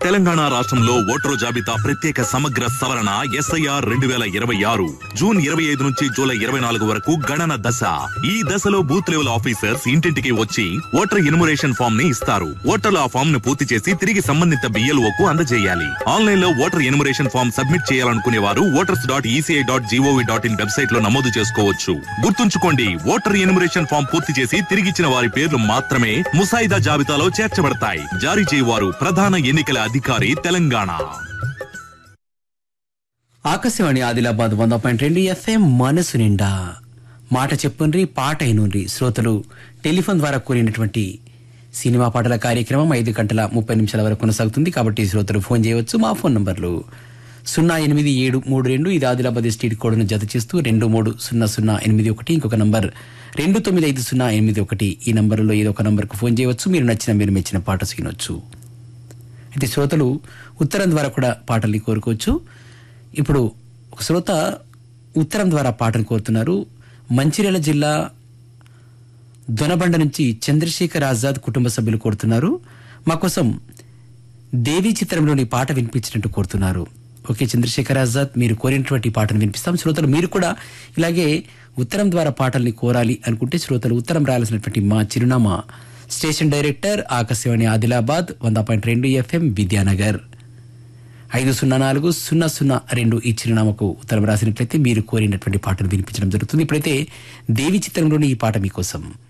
తెలంగాణ రాష్ట్రంలో ఓటరు జాబితా ప్రత్యేక సమగ్ర సవరణ ఎస్ఐఆర్ రెండు వేల ఇరవై ఆరు జూన్ ఇరవై ఐదు నుంచి జూలై ఇరవై నాలుగు వరకు గణన దశ ఈ దశలో బూత్ లెవెల్ ఆఫీసర్స్ ఇంటింటికి వచ్చి ఓటర్ ఇనుమరేషన్ ఫామ్ ని ఇస్తారు ఓటర్లు ఆ ఫామ్ ను పూర్తి చేసి తిరిగి సంబంధిత బిఎల్ఓ కు అందజేయాలి ఆన్లైన్ లో ఓటర్ ఎనుమరేషన్ ఫామ్ సబ్మిట్ చేయాలనుకునే వారు voters dot ECI dot gov dot in website లో నమోదు చేసుకోవచ్చు గుర్తుంచుకోండి ఓటర్ ఎనుమరేషన్ ఫామ్ పూర్తి చేసి తిరిగిచ్చిన వారి పేర్లు మాత్రమే ముసాయిదా జాబితాలో చేర్చబడతాయి జారీ చేయవారు ప్రధాన ఎన్నికల అధికారి తెలంగాణ ఆకాశవాణి ఆదిలాబాద్ వంద పాయింట్ రెండు ఎఫ్ఎం మనసు నిండా మాట చెప్పుండ్రి పాట అయినుండ్రి శ్రోతలు టెలిఫోన్ ద్వారా కూరినటువంటి సినిమా పాటల కార్యక్రమం ఐదు గంటల ముప్పై నిమిషాల వరకు కొనసాగుతుంది కాబట్టి శ్రోతలు ఫోన్ చేయవచ్చు మా ఫోన్ నంబర్లు సున్నా ఎనిమిది ఏడు మూడు రెండు ఇది ఆదిలాబాద్ స్టేట్ కోడ్ను జత చేస్తూ రెండు మూడు సున్నా సున్నా ఎనిమిది ఒకటి ఇంకొక నంబర్ రెండు తొమ్మిది ఐదు సున్నా ఎనిమిది ఒకటి ఈ నంబర్లో ఏదో ఒక నంబర్కు ఫోన్ చేయవచ్చు మీరు నచ్చిన మీరు మెచ్చిన పాట సీనొచ్చు అయితే శ్రోతలు ఉత్తరం ద్వారా కూడా పాటల్ని కోరుకోవచ్చు ఇప్పుడు ఒక శ్రోత ఉత్తరం ద్వారా పాటను కోరుతున్నారు మంచిర్యాల జిల్లా దొనబండ నుంచి చంద్రశేఖర్ ఆజాద్ కుటుంబ సభ్యులు కోరుతున్నారు మా కోసం దేవీ చిత్రంలోని పాట వినిపించినట్టు కోరుతున్నారు ఓకే చంద్రశేఖర్ ఆజాద్ మీరు కోరినటువంటి పాటను వినిపిస్తాం శ్రోతలు మీరు కూడా ఇలాగే ఉత్తరం ద్వారా పాటల్ని కోరాలి అనుకుంటే శ్రోతలు ఉత్తరం రాయాల్సినటువంటి మా చిరునామా స్టేషన్ డైరెక్టర్ ఆకాశవాణి ఆదిలాబాద్ వంద పాయింట్ రెండు ఎఫ్ఎం విద్యానగర్ ఐదు సున్నా నాలుగు సున్నా సున్నా రెండు ఈ చిరునామాకు ఉత్తరం రాసినట్లయితే మీరు కోరినటువంటి పాటను వినిపించడం జరుగుతుంది ఇప్పుడైతే దేవి చిత్రంలోని ఈ పాట మీకోసం